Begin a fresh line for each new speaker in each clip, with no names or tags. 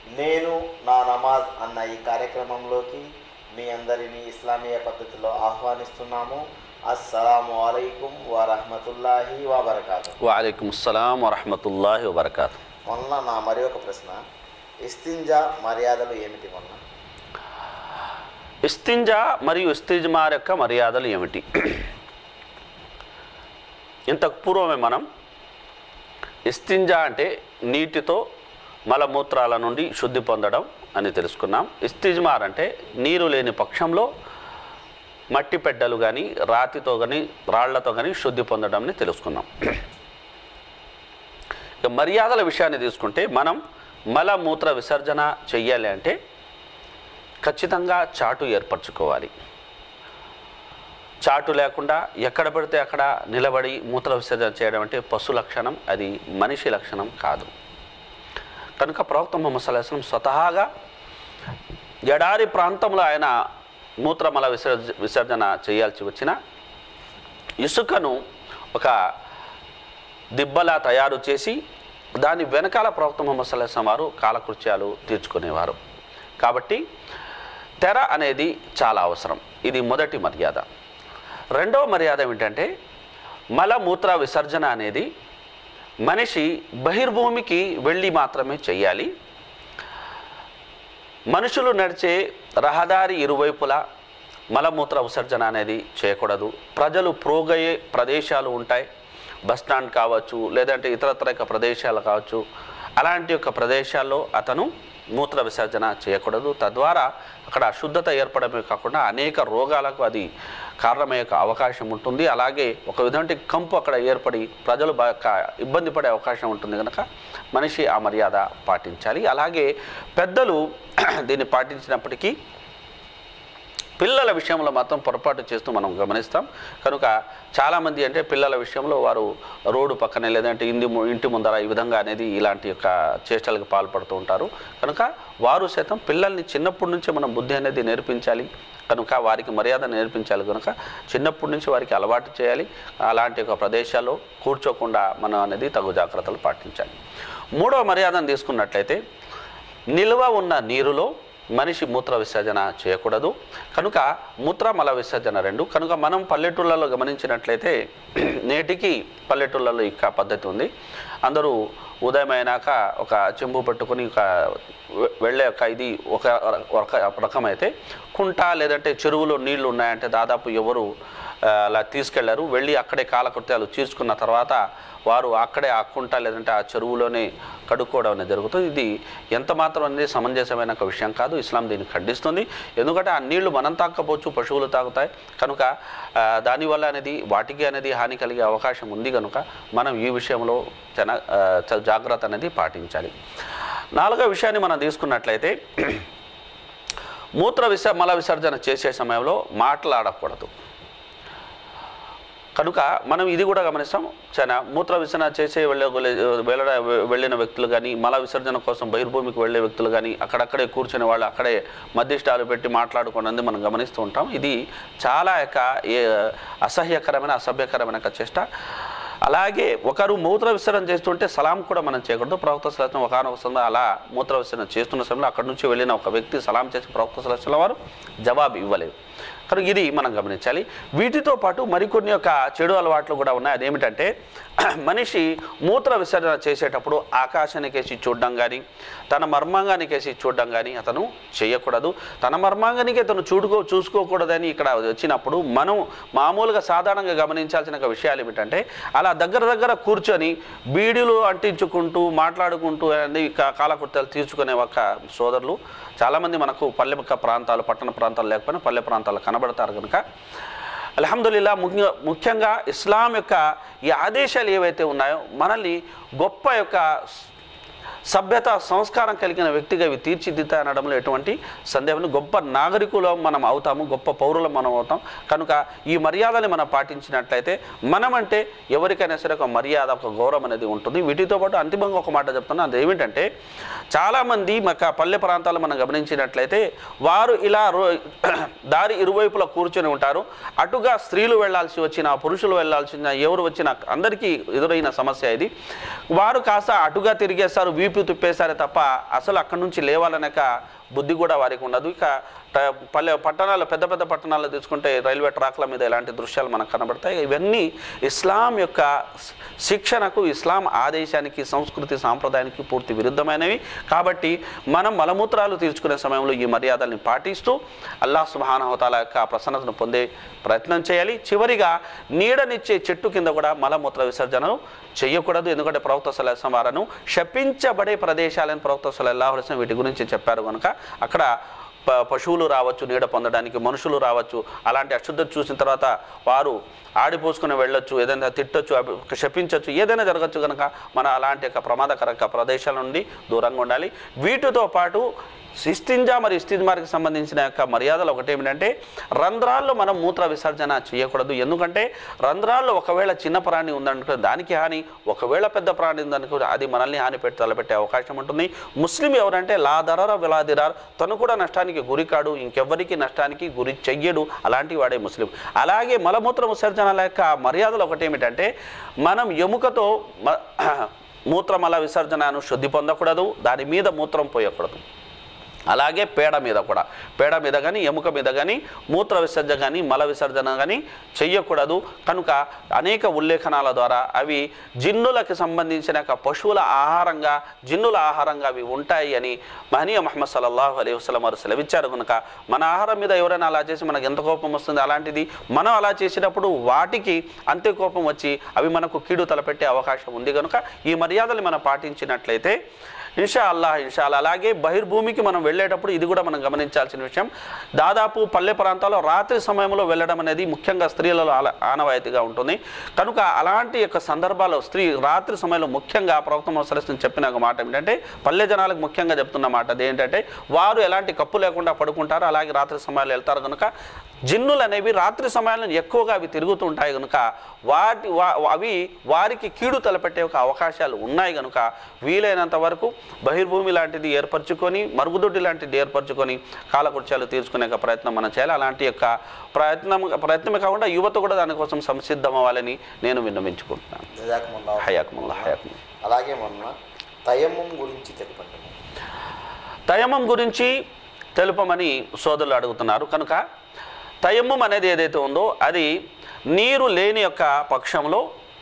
నేను నా నమాజ్ అన్న ఈ కార్యక్రమంలోకి మీ అందరినీ ఇస్లామీయ పద్ధతిలో ఆహ్వానిస్తున్నాము అస్సలాము అలైకుం వరహమతుల్లాహి వబర్కాతు
వాలేకుమ్ అస్సలాం వరహమతుల్లాహి వబర్కాతు
మొన్న నా మరి ఒక ప్రశ్న ఇస్తింజా మర్యాదలు ఏమిటి మొన్న
ఇస్తింజా మరియు ఇస్తిజ్మార్ యొక్క మర్యాదలు ఏమిటి ఇంతకు పూర్వమే మనం ఇస్తింజా అంటే నీటితో మలమూత్రాల నుండి శుద్ధి పొందడం అని తెలుసుకున్నాం ఇస్తిజ్మార్ అంటే నీరు లేని పక్షంలో మట్టి పెడ్డలు కానీ రాతితో కానీ రాళ్లతో కానీ శుద్ధి పొందడంని తెలుసుకున్నాం ఇక మర్యాదల విషయాన్ని తీసుకుంటే మనం మలమూత్ర విసర్జన చెయ్యాలి అంటే ఖచ్చితంగా చాటు ఏర్పరచుకోవాలి చాటు లేకుండా ఎక్కడ పడితే అక్కడ నిలబడి మూత్ర విసర్జన చేయడం అంటే పశు లక్షణం అది మనిషి లక్షణం కాదు కనుక ప్రవక్త ముహమ్మద్ సల్లాహం స్వతహాగా ఎడారి ప్రాంతంలో ఆయన మూత్రమల విసర్జ విసర్జన చేయాల్సి వచ్చిన ఇసుకను ఒక దిబ్బలా తయారు చేసి దాని వెనకాల ప్రవక్త ముహమ్మద్ సల్లాహం వారు కాలకృత్యాలు తీర్చుకునేవారు కాబట్టి తెర అనేది చాలా అవసరం ఇది మొదటి మర్యాద రెండవ మర్యాద ఏమిటంటే మలమూత్ర విసర్జన అనేది మనిషి బహిర్భూమికి వెళ్ళి మాత్రమే చెయ్యాలి మనుషులు నడిచే రహదారి ఇరువైపులా మలమూత్ర విసర్జన అనేది చేయకూడదు ప్రజలు ప్రోగయ్యే ప్రదేశాలు ఉంటాయి బస్ స్టాండ్ కావచ్చు లేదంటే ఇతరత్ర యొక్క ప్రదేశాలు కావచ్చు అలాంటి యొక్క ప్రదేశాల్లో అతను మూత్ర విసర్జన చేయకూడదు తద్వారా అక్కడ అశుద్ధత ఏర్పడమే కాకుండా అనేక రోగాలకు అది కారణమయ్యే అవకాశం ఉంటుంది అలాగే ఒక విధంగా కంపు అక్కడ ఏర్పడి ప్రజలు బాగా ఇబ్బంది పడే అవకాశం ఉంటుంది కనుక మనిషి ఆ మర్యాద పాటించాలి అలాగే పెద్దలు దీన్ని పాటించినప్పటికీ పిల్లల విషయంలో మాత్రం పొరపాటు చేస్తూ మనం గమనిస్తాం కనుక చాలామంది అంటే పిల్లల విషయంలో వారు రోడ్డు పక్కనే లేదంటే ఇంటి ము- ఇంటి ముందర ఈ విధంగా అనేది ఇలాంటి యొక్క చేష్టలకు పాల్పడుతూ ఉంటారు కనుక వారు సైతం పిల్లల్ని చిన్నప్పటి నుంచే మనం బుద్ధి అనేది నేర్పించాలి కనుక వారికి మర్యాద నేర్పించాలి కనుక చిన్నప్పటి నుంచి వారికి అలవాటు చేయాలి అలాంటి ఒక ప్రదేశాల్లో కూర్చోకుండా మనం అనేది తగు జాగ్రత్తలు పాటించాలి మూడవ మర్యాదను తీసుకున్నట్లయితే నిల్వ ఉన్న నీరులో మనిషి మూత్ర విసర్జన చేయకూడదు కనుక మూత్ర మల విసర్జన రెండు కనుక మనం పల్లెటూళ్ళలో గమనించినట్లయితే నేటికి పల్లెటూళ్ళలో ఇక పద్ధతి ఉంది అందరూ ఉదయం అయినాక ఒక చెంబు పట్టుకొని ఒక వె- వెళ్ళే ఒక ఇది ఒక ఒక రకమైతే కుంట లేదంటే చెరువులో నీళ్లు ఉన్నాయంటే దాదాపు ఎవరు ఆ, అలా తీసుకెళ్లారు వెళ్ళి అక్కడే కాలకృత్యాలు తీర్చుకున్న తర్వాత వారు అక్కడే ఆ కుంట లేదంటే ఆ చెరువులోనే కడుక్కోవడం అనేది జరుగుతుంది ఇది ఎంత మాత్రం అనేది సమంజసమైన ఒక విషయం కాదు ఇస్లాం దీన్ని ఖండిస్తుంది ఎందుకంటే ఆ నీళ్లు మనం తాకపోవచ్చు పశువులు తాగుతాయి కనుక ఆ, దానివల్ల అనేది వాటికి అనేది హాని కలిగే అవకాశం ఉంది కనుక మనం ఈ విషయంలో చాలా ఆ, చాలా జాగ్రత్త అనేది పాటించాలి నాలుగో విషయాన్ని మనం తీసుకున్నట్లయితే మూత్ర విస మల విసర్జన చేసే సమయంలో మాట్లాడకూడదు కనుక మనం ఇది కూడా గమనిస్తాం చాలా మూత్ర విసర్జన చేసే వెళ్ళే వెళ్ళ వెళ్ళిన వ్యక్తులు కానీ మల విసర్జన కోసం బహిర్భూమికి వెళ్ళే వ్యక్తులు కానీ అక్కడక్కడే కూర్చునే వాళ్ళు అక్కడే మధ్యష్టాలు పెట్టి మాట్లాడుకున్నది మనం గమనిస్తూ ఉంటాం ఇది చాలా యొక్క ఏ అసహ్యకరమైన అసభ్యకరమైన ఒక చేష్ట అలాగే ఒకరు మూత్ర విసర్జన చేస్తుంటే సలాం కూడా మనం చేయకూడదు ప్రవక్త సలహం ఒకనొక సందర్భంలో అలా మూత్ర విసర్జన చేస్తున్న సమయంలో అక్కడి నుంచి వెళ్ళిన ఒక వ్యక్తి సలాం చేసి ప్రవక్త సలహం వారు జవాబు ఇవ్వలేదు కనుక ఇది మనం గమనించాలి వీటితో పాటు మరికొన్ని యొక్క చెడు అలవాట్లు కూడా ఉన్నాయి అదేమిటంటే మనిషి మూత్ర విసర్జన చేసేటప్పుడు ఆకాశానికేసి చూడడం కానీ తన మర్మాంగానికేసి చూడడం కానీ అతను చేయకూడదు తన మర్మాంగానికి అతను చూడుకో చూసుకోకూడదని ఇక్కడ వచ్చినప్పుడు మనం మామూలుగా సాధారణంగా గమనించాల్సిన ఒక విషయాలు ఏమిటంటే అలా దగ్గర దగ్గర కూర్చొని బీడీలు అంటించుకుంటూ మాట్లాడుకుంటూ అనేది కా- కాలకృత్యాలు తీర్చుకునే ఒక సోదరులు చాలామంది మనకు పల్లె పక్క ప్రాంతాలు పట్టణ ప్రాంతాలు లేకపోయినా పల్లె ప్రాంతాలు కనబడతారు కనుక అల్హమ్దుల్లా ముఖ్య ముఖ్యంగా ఇస్లాం యొక్క ఈ ఆదేశాలు ఏవైతే ఉన్నాయో మనల్ని గొప్ప యొక్క సభ్యత సంస్కారం కలిగిన వ్యక్తిగా ఇవి తీర్చిదిద్దా అనడంలో ఎటువంటి సందేహం లేదు. గొప్ప నాగరికులం మనం అవుతాము గొప్ప పౌరులం మనం అవుతాం కనుక ఈ మర్యాదని మనం పాటించినట్లయితే మనమంటే ఎవరికైనా సరే ఒక మర్యాద ఒక గౌరవం అనేది ఉంటుంది వీటితో పాటు అంతిమంగా ఒక మాట చెప్తున్నా అది ఏమిటంటే చాలామంది మాకు పల్లె ప్రాంతాలు మనం గమనించినట్లయితే వారు ఇలా రో దారి ఇరువైపులా కూర్చొని ఉంటారు అటుగా స్త్రీలు వెళ్ళాల్సి వచ్చిన పురుషులు వెళ్ళాల్సిన ఎవరు వచ్చినా అందరికీ ఎదురైన సమస్య ఇది వారు కాస్త అటుగా తిరిగేస్తారు వీ వీపు తిప్పేశారే తప్ప అసలు అక్కడి నుంచి లేవాలనక బుద్ధి కూడా వారికి ఉండదు ఇక ట- పల్లె పట్టణాలు పెద్ద పెద్ద పట్టణాల్లో తీసుకుంటే రైల్వే ట్రాక్ల మీద ఇలాంటి దృశ్యాలు మనకు కనబడతాయి ఇవన్నీ ఇస్లాం యొక్క శ- శిక్షణకు ఇస్లాం ఆదేశానికి సంస్కృతి సాంప్రదాయానికి పూర్తి విరుద్ధమైనవి కాబట్టి మనం మలమూత్రాలు తీర్చుకునే సమయంలో ఈ మర్యాదల్ని పాటిస్తూ అల్లాహ్ సుబానహతాల యొక్క ప్రసన్నతను పొందే ప్రయత్నం చేయాలి చివరిగా నీడనిచ్చే చెట్టు కింద కూడా మలమూత్ర విసర్జనను చేయకూడదు ఎందుకంటే ప్రవక్త సలహం వారను శపించబడే ప్రదేశాలని ప్రవక్త సలహం వీటి గురించి చెప్పారు కనుక అక్కడ ప- పశువులు రావచ్చు నీడ పొందడానికి మనుషులు రావచ్చు అలాంటి అశుద్ధత చూసిన తర్వాత వారు ఆడిపోసుకుని వెళ్ళొచ్చు ఏదైనా తిట్టొచ్చు అభి- శపించవచ్చు ఏదైనా జరగచ్చు కనుక మన అలాంటి యొక్క ప్రమాదకర ప్రదేశాల నుండి దూరంగా ఉండాలి వీటితో పాటు ఇస్తింజా మరి ఇస్తింజార్కి సంబంధించిన యొక్క మర్యాదలు ఒకటి ఏమిటంటే రంధ్రాల్లో మనం మూత్ర విసర్జన చేయకూడదు ఎందుకంటే రంధ్రాల్లో ఒకవేళ చిన్న ప్రాణి ఉందనుకో దానికి హాని ఒకవేళ పెద్ద ప్రాణి ఉందనుకో అది మనల్ని హాని పెట్టి తలపెట్టే అవకాశం ఉంటుంది ముస్లిం ఎవరంటే లా దరర విలాదిరార్ తను కూడా నష్టానికి గురి కాడు ఇంకెవ్వరికి నష్టానికి గురి చెయ్యడు అలాంటి వాడే ముస్లిం అలాగే మలమూత్ర విసర్జనల యొక్క మర్యాదలు ఒకటి ఏమిటంటే మనం ఎముకతో మ- మూత్రమల విసర్జనను శుద్ధి పొందకూడదు దాని మీద మూత్రం పోయకూడదు అలాగే పేడ మీద కూడా పేడ మీద కానీ ఎముక మీద కానీ మూత్ర విసర్జన కానీ మల విసర్జన కానీ చెయ్యకూడదు కనుక అనేక ఉల్లేఖనాల ద్వారా అవి జిన్నులకు సంబంధించిన యొక్క పశువుల ఆహారంగా జిన్నుల ఆహారంగా అవి ఉంటాయి అని మహనీయ మహమ్మద్ సల్లల్లాహు అలైహి వసల్లం వారు సెలవిచ్చారు కనుక మన ఆహారం మీద ఎవరైనా అలా చేసి మనకు ఎంత కోపం వస్తుంది అలాంటిది మనం అలా చేసినప్పుడు వాటికి అంతే కోపం వచ్చి అవి మనకు కీడు తలపెట్టే అవకాశం ఉంది కనుక ఈ మర్యాదలు మనం పాటించినట్లయితే ఇన్షా అల్లాహ్ ఇన్షా అల్లా అలాగే బహిర్భూమికి మనం వెళ్ళేటప్పుడు ఇది కూడా మనం గమనించాల్సిన విషయం దాదాపు పల్లె ప్రాంతాల్లో రాత్రి సమయంలో వెళ్ళడం అనేది ముఖ్యంగా స్త్రీలలో ఆల- ఆనవాయితీగా ఉంటుంది కనుక అలాంటి యొక్క సందర్భాల్లో స్త్రీ రాత్రి సమయంలో ముఖ్యంగా ప్రవక్త మొసలస్ని చెప్పిన ఒక మాట ఏమిటంటే పల్లె జనాలకు ముఖ్యంగా చెప్తున్న మాట అది ఏంటంటే వారు ఎలాంటి కప్పు లేకుండా పడుకుంటారు అలాగే రాత్రి సమయాల్లో వెళ్తారు కనుక జిన్నులు అనేవి రాత్రి సమయాల్లో ఎక్కువగా అవి తిరుగుతూ ఉంటాయి కనుక వాటి వా- అవి వారికి కీడు తలపెట్టే ఒక అవకాశాలు ఉన్నాయి కనుక వీలైనంత వరకు బహిర్భూమి లాంటిది ఏర్పరచుకొని మరుగుదొడ్డి లాంటిది ఏర్పరచుకొని కాలకృత్యాలు తీర్చుకునే ఒక ప్రయత్నం మనం చేయాలి అలాంటి యొక్క ప్రయత్నం ప్రయత్నమే కాకుండా యువత కూడా దానికోసం సంసిద్ధం అవ్వాలని నేను విన్నవించుకుంటున్నాను
జజాకుముల్లా
హయాకుముల్లా హయాకుముల్లా
అలాగే మొన్న తయమ్మం గురించి తెలుపండి
తయమ్మం గురించి తెలుపమని సోదరులు అడుగుతున్నారు కనుక తయమ్మం అనేది ఏదైతే ఉందో అది నీరు లేని యొక్క పక్షంలో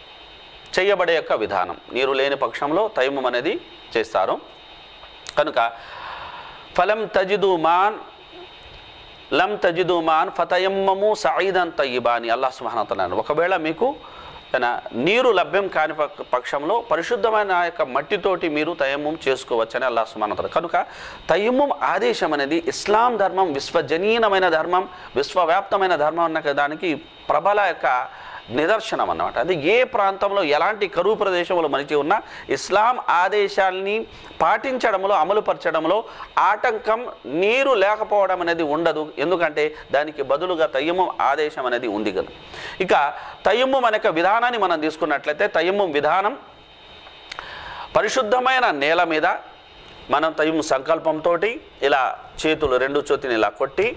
చేయబడే యొక్క విధానం నీరు లేని పక్షంలో తయమ్మం అనేది చేస్తారు కనుక ఫలం తజిదు మాన్ లం తజిదు మాన్ ఫతయమ్మము సాయిదన్ తయ్యిబా అని అల్లాహ్ సుహానతన్నాను ఒకవేళ మీకు తన నీరు లభ్యం కాని పక్ష- పక్షంలో పరిశుద్ధమైన ఆ యొక్క మట్టితోటి మీరు తయమ్మం చేసుకోవచ్చని అల్లాహ్ సుమానతలు కనుక తయమ్మం ఆదేశం అనేది ఇస్లాం ధర్మం విశ్వజనీయమైన ధర్మం విశ్వవ్యాప్తమైన ధర్మం అన్న దానికి ప్రబల యొక్క నిదర్శనం అన్నమాట అది ఏ ప్రాంతంలో ఎలాంటి కరువు ప్రదేశంలో మనిషి ఉన్నా ఇస్లాం ఆదేశాల్ని పాటించడంలో అమలుపరచడంలో ఆటంకం నీరు లేకపోవడం అనేది ఉండదు ఎందుకంటే దానికి బదులుగా తయ్యమ్మం ఆదేశం అనేది ఉంది కదా ఇక తయ్యమ్మం అనే యొక్క విధానాన్ని మనం తీసుకున్నట్లయితే తయ్యమ్మం విధానం పరిశుద్ధమైన నేల మీద మనం తయ్యం సంకల్పంతో ఇలా చేతులు రెండు చేతిని ఇలా కొట్టి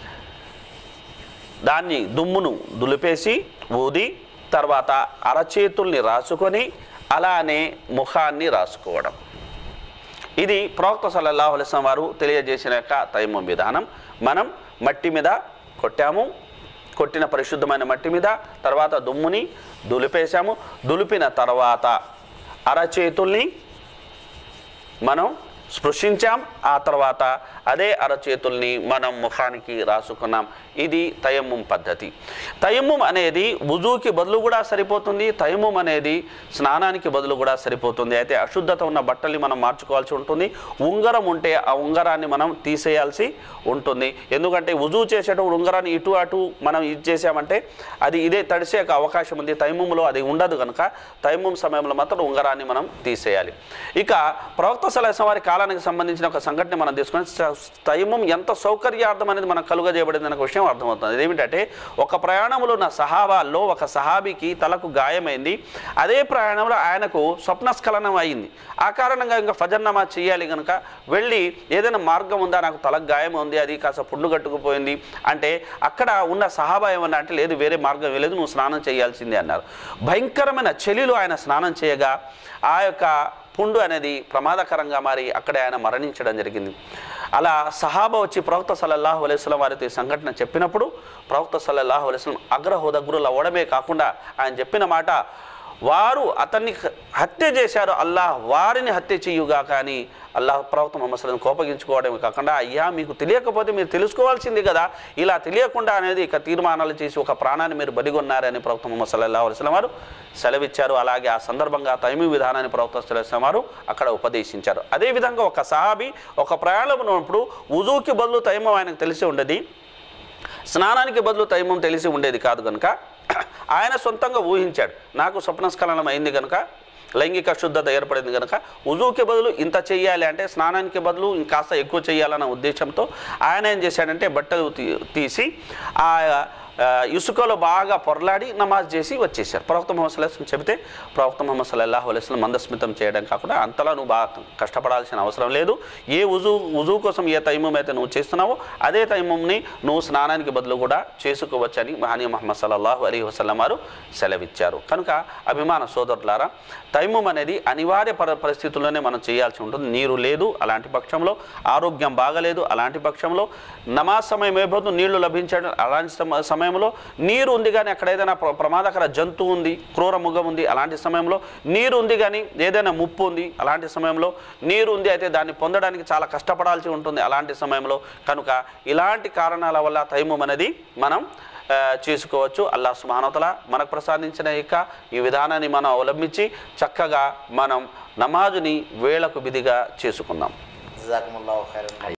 దాన్ని దుమ్మును దులిపేసి ఊది తర్వాత అరచేతుల్ని రాసుకొని అలానే ముఖాన్ని రాసుకోవడం ఇది ప్రవక్త సల్లల్లాహు అలైహి వసల్లం వారు తెలియజేసిన యొక్క తైమం విధానం మనం మట్టి మీద కొట్టాము కొట్టిన పరిశుద్ధమైన మట్టి మీద తర్వాత దుమ్ముని దులిపేశాము దులిపిన తర్వాత అరచేతుల్ని మనం స్పృశించాం ఆ తర్వాత అదే అరచేతుల్ని మనం ముఖానికి రాసుకున్నాం ఇది తయమ్ముం పద్ధతి తయమ్ముం అనేది వుజూకి బదులు కూడా సరిపోతుంది తయమ్ముం అనేది స్నానానికి బదులు కూడా సరిపోతుంది అయితే అశుద్ధత ఉన్న బట్టల్ని మనం మార్చుకోవాల్సి ఉంటుంది ఉంగరం ఉంటే ఆ ఉంగరాన్ని మనం తీసేయాల్సి ఉంటుంది ఎందుకంటే వుజూ చేసేటప్పుడు ఉంగరాన్ని ఇటు అటు మనం ఇది చేసామంటే అది ఇదే తడిసే ఒక అవకాశం ఉంది తైముంలో అది ఉండదు కనుక తైముం సమయంలో మాత్రం ఉంగరాన్ని మనం తీసేయాలి ఇక ప్రవక్త సలహం వారి కాలానికి సంబంధించిన ఒక సంఘటన మనం తీసుకొని స- తైమం ఎంత సౌకర్యార్థం అనేది మనకు కలుగజేయబడింది అనే విషయం అర్థమవుతుంది అదేమిటంటే ఒక ప్రయాణంలో ఉన్న సహాబాల్లో ఒక సహాబీకి తలకు గాయమైంది అదే ప్రయాణంలో ఆయనకు స్వప్నస్ఖలనం అయింది ఆ కారణంగా ఇంకా ఫజర్ నమాజ్ చేయాలి కనుక వెళ్ళి ఏదైనా మార్గం ఉందా నాకు తలకు గాయం ఉంది అది కాస్త పుండు కట్టుకుపోయింది అంటే అక్కడ ఉన్న సహాబా ఏమన్నా అంటే లేదు వేరే మార్గం లేదు నువ్వు స్నానం చేయాల్సిందే అన్నారు భయంకరమైన చలిలో ఆయన స్నానం చేయగా ఆ యొక్క పుండు అనేది ప్రమాదకరంగా మారి అక్కడే ఆయన మరణించడం జరిగింది అలా సహాబా వచ్చి ప్రవక్త సల్లల్లాహు అలైస్లం వారితో ఈ సంఘటన చెప్పినప్పుడు ప్రవక్త సల్లల్లాహు అలైస్లం అగ్రహోదగ్రులు అవ్వడమే కాకుండా ఆయన చెప్పిన మాట వారు అతన్ని హ- హత్య చేశారు అల్లాహ్ వారిని హత్య చేయుగా కానీ అల్లాహ్ ప్రవక్త మొహమ్మద్ సల్లం కోపగించుకోవడమే కాకుండా అయ్యా మీకు తెలియకపోతే మీరు తెలుసుకోవాల్సింది కదా ఇలా తెలియకుండా అనేది ఇక తీర్మానాలు చేసి ఒక ప్రాణాన్ని మీరు బలిగొన్నారని ప్రవక్త మొహమ్మద్ సల్లల్లాహు అలైస్లం వారు సెలవిచ్చారు అలాగే ఆ సందర్భంగా తైమీ విధానాన్ని ప్రవక్త సల్లాహం వారు అక్కడ ఉపదేశించారు అదేవిధంగా ఒక సహాబి ఒక ప్రయాణం ఉన్నప్పుడు ఉజూకి బదులు తైమం ఆయనకు తెలిసి ఉండేది స్నానానికి బదులు తైమం తెలిసి ఉండేది కాదు కనుక ఆయన సొంతంగా ఊహించాడు నాకు స్వప్నస్ఖలనం అయింది కనుక లైంగిక శుద్ధత ఏర్పడింది కనుక ఉజుకి బదులు ఇంత చెయ్యాలి అంటే స్నానానికి బదులు ఇంకాస్త ఎక్కువ చేయాలన్న ఉద్దేశంతో ఆయన ఏం చేశాడంటే బట్టలు తీ- తీసి ఆ ఆ, ఇసుకలో బాగా పొరలాడి నమాజ్ చేసి వచ్చేసారు ప్రవక్త మొహమ్మద్ సల్లాహం చెబితే ప్రవక్త మొహమ్మద్ సల్లాహు అలైస్లం మందస్మితం చేయడం కాకుండా అంతలా నువ్వు బాగా కష్టపడాల్సిన అవసరం లేదు ఏ ఉజు ఉజు కోసం ఏ తైమం అయితే నువ్వు చేస్తున్నావో అదే తైమంని నువ్వు స్నానానికి బదులు కూడా చేసుకోవచ్చని మహానీ మహమ్మద్ సల్లల్లాహు అలీ వసల్లం వారు సెలవిచ్చారు కనుక అభిమాన సోదరులారా తైమం అనేది అనివార్య పర పరిస్థితుల్లోనే మనం చేయాల్సి ఉంటుంది నీరు లేదు అలాంటి పక్షంలో ఆరోగ్యం బాగలేదు అలాంటి పక్షంలో నమాజ్ సమయం అయిపోతుంది నీళ్లు లభించడం అలాంటి సమ- సమయంలో నీరు ఉంది కానీ అక్కడ ఏదైనా ప్ర- ప్రమాదకర జంతువు ఉంది క్రూర ముఖం ఉంది అలాంటి సమయంలో నీరు ఉంది కానీ ఏదైనా ముప్పు ఉంది అలాంటి సమయంలో నీరు ఉంది అయితే దాన్ని పొందడానికి చాలా కష్టపడాల్సి ఉంటుంది అలాంటి సమయంలో కనుక ఇలాంటి కారణాల వల్ల తైమం అనేది మనం ఆ, చేసుకోవచ్చు అల్లా సుమానతల మనకు ప్రసాదించిన యొక్క ఈ విధానాన్ని మనం అవలంబించి చక్కగా మనం నమాజుని వేళకు విధిగా చేసుకుందాం
జజాకుముల్లాహు ఖైరన్